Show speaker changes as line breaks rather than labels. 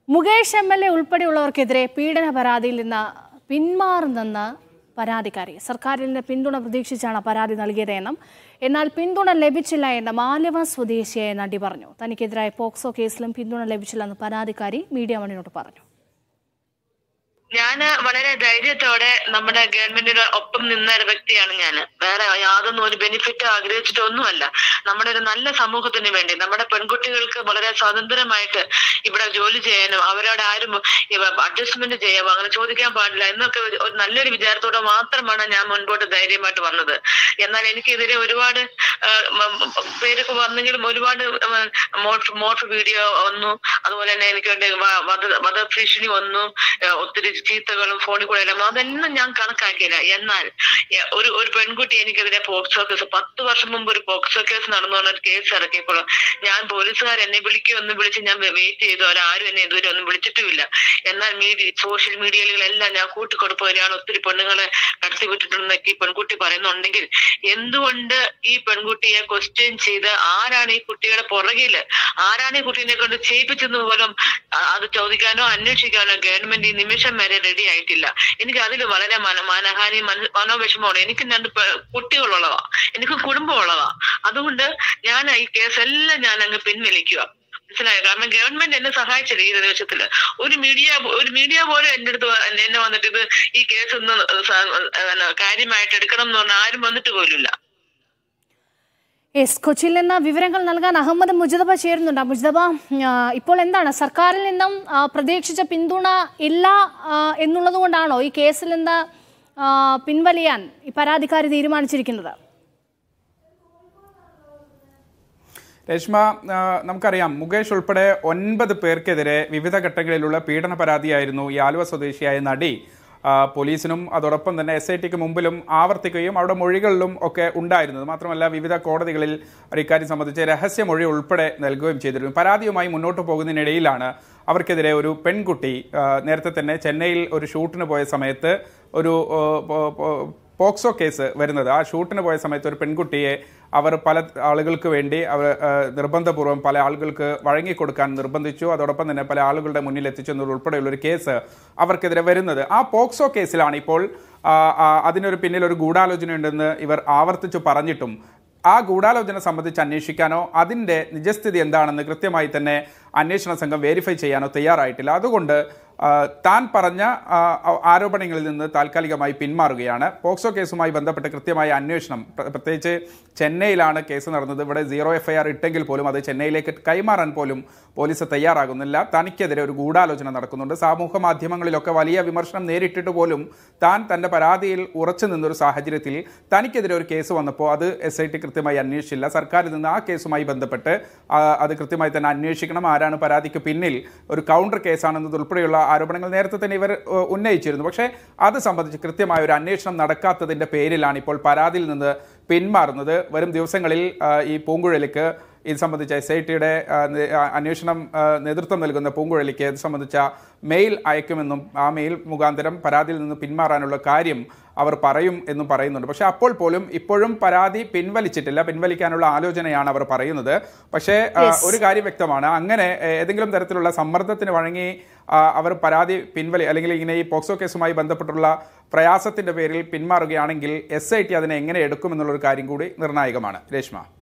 Mukesh M L A ഉൾപ്പെടെയുള്ളവർക്കെതിരെ പീഡന പരാതിയിൽ നിന്ന് പിന്മാറുന്നെന്ന് പരാതിക്കാരി സർക്കാരിൽ നിന്ന് പിന്തുണ പ്രതീക്ഷിച്ചാണ് പരാതി നൽകിയതെന്നും എന്നാൽ പിന്തുണ ലഭിച്ചില്ല എന്ന് മാലവ സ്വദേശിയായ നടി പറഞ്ഞു തനിക്കെതിരായ പോക്സോ കേസിലും പിന്തുണ ലഭിച്ചില്ലെന്ന് പരാതിക്കാരി മീഡിയ വണിനോട് പറഞ്ഞു
ഞാന് വളരെ ധൈര്യത്തോടെ നമ്മുടെ ഗവൺമെന്റിന് ഒപ്പം നിന്ന ഒരു വ്യക്തിയാണ് ഞാൻ വേറെ യാതൊന്നും ഒരു ബെനിഫിറ്റ് ആഗ്രഹിച്ചിട്ടൊന്നുമല്ല നമ്മുടെ ഒരു നല്ല സമൂഹത്തിന് വേണ്ടി നമ്മുടെ പെൺകുട്ടികൾക്ക് വളരെ സ്വതന്ത്രമായിട്ട് ഇവിടെ ജോലി ചെയ്യാനും അവരോട് ആരും അഡ്ജസ്റ്റ്മെന്റ് ചെയ്യാമോ അങ്ങനെ ചോദിക്കാൻ പാടില്ല എന്നൊക്കെ ഒരു ഒരു നല്ലൊരു വിചാരത്തോടെ മാത്രമാണ് ഞാൻ മുൻപോട്ട് ധൈര്യമായിട്ട് വന്നത് എന്നാൽ എനിക്കെതിരെ ഒരുപാട് ആ, മ- മ- പേരൊക്കെ വന്നെങ്കിലും ഒരുപാട് മോട്ടർ മോട്ടർ വീഡിയോ വന്നു അതുപോലെ തന്നെ എനിക്ക് വേണ്ടി വ- വധ വധഭീഷണി വന്നു ഏഹ് ഒത്തിരി ചീത്തകളും ഫോണിൽ കൂടെ എല്ലാം അതൊന്നും ഞാൻ കണക്കാക്കിയില്ല എന്നാൽ ഏഹ് ഒരു ഒരു പെൺകുട്ടി എനിക്കെതിരെ പോക്സോ കേസ് പത്ത് വർഷം മുമ്പ് ഒരു പോക്സോ കേസ് നടന്നു പറഞ്ഞ ഒരു കേസ് ഇറക്കിയപ്പോൾ ഞാൻ പോലീസുകാർ എന്നെ വിളിക്കുമെന്ന് വിളിച്ച് ഞാൻ വെയിറ്റ് ചെയ്തു അവരാരും എന്നെ ഇതുവരെ ഒന്നും വിളിച്ചിട്ടുമില്ല എന്നാൽ മീഡിയ സോഷ്യൽ മീഡിയകളിലെല്ലാം ഞാൻ കൂട്ടിക്കൊടുപ്പോയാണ് ഒത്തിരി പെണ്ണുങ്ങളെ കടത്തിവിട്ടിട്ടുണ്ടെന്നൊക്കെ ഈ പെൺകുട്ടി പറയുന്നുണ്ടെങ്കിൽ എന്തുകൊണ്ട് ഈ പെൺകുട്ടിയെ ക്വസ്റ്റ്യൻ ചെയ്ത് ആരാണ് ഈ കുട്ടിയുടെ പുറകില് ആരാണ് ഈ കുട്ടീനെ കൊണ്ട് ചെയ്യിപ്പിച്ചെന്ന് പോലും ആ, അത് ചോദിക്കാനോ അന്വേഷിക്കാനോ ഗവൺമെന്റ് ഈ നിമിഷം വരെ റെഡി ആയിട്ടില്ല എനിക്ക് അതിൽ വളരെ മന മാനഹാനി മന- മനോവിഷമമാണ് എനിക്ക് രണ്ട് പെ- കുട്ടികളുള്ളതാ എനിക്ക് കുടുംബമുള്ളതാ അതുകൊണ്ട് ഞാൻ ഈ കേസെല്ലാം ഞാൻ അങ്ങ് പിൻവലിക്കുക മനസ്സിലായോ കാരണം ഗവൺമെന്റ് എന്നെ സഹായിച്ചില്ല ഈ ദിവസത്തില് ഒരു മീഡിയ ഒരു മീഡിയ പോലും എന്റെ അടുത്ത് വ- എന്നെ വന്നിട്ട് ഇത് ഈ കേസ് ഒന്ന് സ- പിന്നെ കാര്യമായിട്ട് എടുക്കണം എന്ന് പറഞ്ഞാൽ ആരും വന്നിട്ട് പോലുമില്ല
എസ് കൊച്ചിയിൽ നിന്ന് വിവരങ്ങൾ നൽകാൻ അഹമ്മദ് മുജതബ ചേരുന്നുണ്ട് മുജതബ ആ, ഇപ്പോൾ എന്താണ് സർക്കാരിൽ നിന്നും ആ, പ്രതീക്ഷിച്ച പിന്തുണ ഇല്ല ആ, എന്നുള്ളത് കൊണ്ടാണോ ഈ കേസിൽ നിന്ന് ആ, പിൻവലിയാൻ ഈ പരാതിക്കാരി തീരുമാനിച്ചിരിക്കുന്നത്
രേഷ്മ ആ, നമുക്കറിയാം മുകേഷ് ഉൾപ്പെടെ ഒൻപത് പേർക്കെതിരെ വിവിധ ഘട്ടങ്ങളിലുള്ള പീഡന പരാതിയായിരുന്നു ഈ ആലുവ സ്വദേശിയായ നടി ആ, പോലീസിനും അതോടൊപ്പം തന്നെ എസ് ഐ ടിക്ക് മുമ്പിലും ആവർത്തിക്കുകയും അവിടെ മൊഴികളിലും ഒക്കെ ഉണ്ടായിരുന്നത് മാത്രമല്ല വിവിധ കോടതികളിൽ അവർ ഇക്കാര്യം സംബന്ധിച്ച് രഹസ്യമൊഴി ഉൾപ്പെടെ നൽകുകയും ചെയ്തിരുന്നു പരാതിയുമായി മുന്നോട്ട് പോകുന്നതിനിടയിലാണ് അവർക്കെതിരെ ഒരു പെൺകുട്ടി ആ, നേരത്തെ തന്നെ ചെന്നൈയിൽ ഒരു ഷൂട്ടിന് പോയ സമയത്ത് ഒരു ആ, പോ- പോ- പോക്സോ കേസ് വരുന്നത് ആ ഷൂട്ടിന് പോയ സമയത്ത് ഒരു പെൺകുട്ടിയെ അവർ പല ആളുകൾക്ക് വേണ്ടി അവർ ആ, നിർബന്ധപൂർവ്വം പല ആളുകൾക്ക് വഴങ്ങിക്കൊടുക്കാൻ നിർബന്ധിച്ചു അതോടൊപ്പം തന്നെ പല ആളുകളുടെ മുന്നിൽ എത്തിച്ചു എന്നതുൾപ്പെടെയുള്ള ഒരു കേസ് അവർക്കെതിരെ വരുന്നത് ആ പോക്സോ കേസിലാണ് ഇപ്പോൾ ആ, ആ, അതിനൊരു പിന്നിൽ ഒരു ഗൂഢാലോചനയുണ്ടെന്ന് ഇവർ ആവർത്തിച്ചു പറഞ്ഞിട്ടും ആ ഗൂഢാലോചന സംബന്ധിച്ച് അന്വേഷിക്കാനോ അതിൻ്റെ നിജസ്ഥിതി എന്താണെന്ന് കൃത്യമായി തന്നെ അന്വേഷണ സംഘം വെരിഫൈ ചെയ്യാനോ തയ്യാറായിട്ടില്ല അതുകൊണ്ട് ആ, താൻ പറഞ്ഞ ആ, ആരോപണങ്ങളിൽ നിന്ന് താൽക്കാലികമായി പിന്മാറുകയാണ് പോക്സോ കേസുമായി ബന്ധപ്പെട്ട് കൃത്യമായ അന്വേഷണം പ്ര- പ്രത്യേകിച്ച് ചെന്നൈയിലാണ് കേസ് നടന്നത് ഇവിടെ സീറോ എഫ് ഐ ആർ ഇട്ടെങ്കിൽ പോലും അത് ചെന്നൈയിലേക്ക് കൈമാറാൻ പോലും പോലീസ് തയ്യാറാകുന്നില്ല തനിക്കെതിരെ ഒരു ഗൂഢാലോചന നടക്കുന്നുണ്ട് സാമൂഹ്യ മാധ്യമങ്ങളിലൊക്കെ വലിയ വിമർശനം നേരിട്ടിട്ട് പോലും താൻ തൻ്റെ പരാതിയിൽ ഉറച്ചു നിന്നൊരു സാഹചര്യത്തിൽ തനിക്കെതിരെ ഒരു കേസ് വന്നപ്പോൾ അത് എസ് ഐ ടി കൃത്യമായി അന്വേഷിച്ചില്ല സർക്കാരിൽ നിന്ന് ആ കേസുമായി ബന്ധപ്പെട്ട് ആ, അത് കൃത്യമായി തന്നെ അന്വേഷിക്കണം ആരാണ് പരാതിക്ക് പിന്നിൽ ഒരു കൗണ്ടർ കേസാണെന്നതുൾപ്പെടെയുള്ള ആരോപണങ്ങൾ നേരത്തെ തന്നെ ഇവർ ഏഹ്, ഉന്നയിച്ചിരുന്നു പക്ഷേ അത് സംബന്ധിച്ച് കൃത്യമായ ഒരു അന്വേഷണം നടക്കാത്തതിൻ്റെ പേരിലാണ് ഇപ്പോൾ പരാതിയിൽ നിന്ന് പിന്മാറുന്നത് വരും ദിവസങ്ങളിൽ ആ, ഈ പൂങ്കുഴലിക്ക് ഇത് സംബന്ധിച്ച എസ് ഐ ടിയുടെ അന്വേഷണം ആ, നേതൃത്വം നൽകുന്ന പൂങ്കുഴലിക്ക് ഇത് സംബന്ധിച്ച മെയിൽ അയക്കുമെന്നും ആ മെയിൽ മുഖാന്തരം പരാതിയിൽ നിന്ന് പിന്മാറാനുള്ള കാര്യം അവർ പറയും എന്നും പറയുന്നുണ്ട് പക്ഷേ അപ്പോൾ പോലും ഇപ്പോഴും പരാതി പിൻവലിച്ചിട്ടില്ല പിൻവലിക്കാനുള്ള ആലോചനയാണ് അവർ പറയുന്നത് പക്ഷേ ആ, ഒരു കാര്യം വ്യക്തമാണ് അങ്ങനെ ഏ, ഏതെങ്കിലും തരത്തിലുള്ള സമ്മർദ്ദത്തിന് വഴങ്ങി ആ, അവർ പരാതി പിൻവലി അല്ലെങ്കിൽ ഇങ്ങനെ ഈ പോക്സോ കേസുമായി ബന്ധപ്പെട്ടുള്ള പ്രയാസത്തിന്റെ പേരിൽ പിന്മാറുകയാണെങ്കിൽ എസ് ഐ ടി അതിനെ എങ്ങനെ എടുക്കുമെന്നുള്ളൊരു കാര്യം കൂടി നിർണായകമാണ് രേഷ്മ